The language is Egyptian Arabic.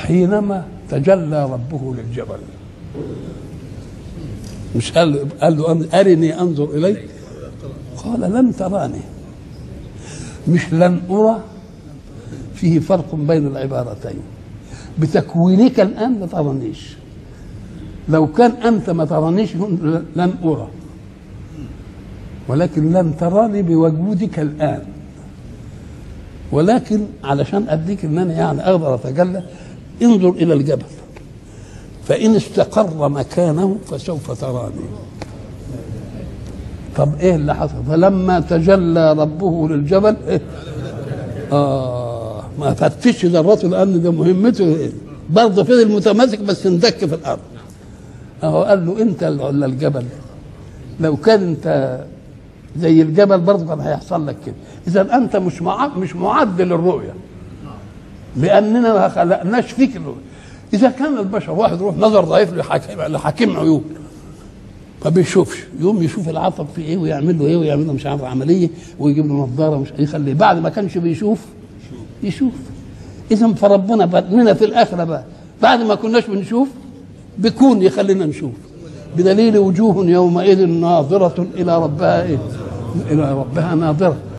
حينما تجلى ربه للجبل مش قال له قال له ارني انظر اليك قال لن تراني مش لن ارى فيه فرق بين العبارتين بتكوينك الان ما ترانيش لو كان انت ما ترانيش لن ارى ولكن لن تراني بوجودك الان ولكن علشان اديك ان انا يعني اقدر اتجلى انظر الى الجبل فان استقر مكانه فسوف تراني طب ايه اللي حصل فلما تجلى ربه للجبل إيه؟ اه ما فتش ذراته لان ده مهمته إيه؟ برضه فضل متماسك بس اندك في الارض اهو قال له انت ولا الجبل لو كان انت زي الجبل برضه كان هيحصل لك كده اذا انت مش معد مش معد للرؤيه لاننا ما خلقناش فيك الرؤيه اذا كان البشر واحد يروح نظر ضعيف لحكيم لحكيم عيون ما بيشوفش يقوم يشوف العصب في ايه ويعمل له ايه ويعمل له مش عارف عمليه ويجيب له نظاره مش يخليه بعد ما كانش بيشوف يشوف اذا فربنا بدنا في الاخره بقى بعد ما كناش بنشوف بيكون يخلينا نشوف بدليل وجوه يومئذ ناظرة إلى ربها إيه؟ إلى ربها ناظرة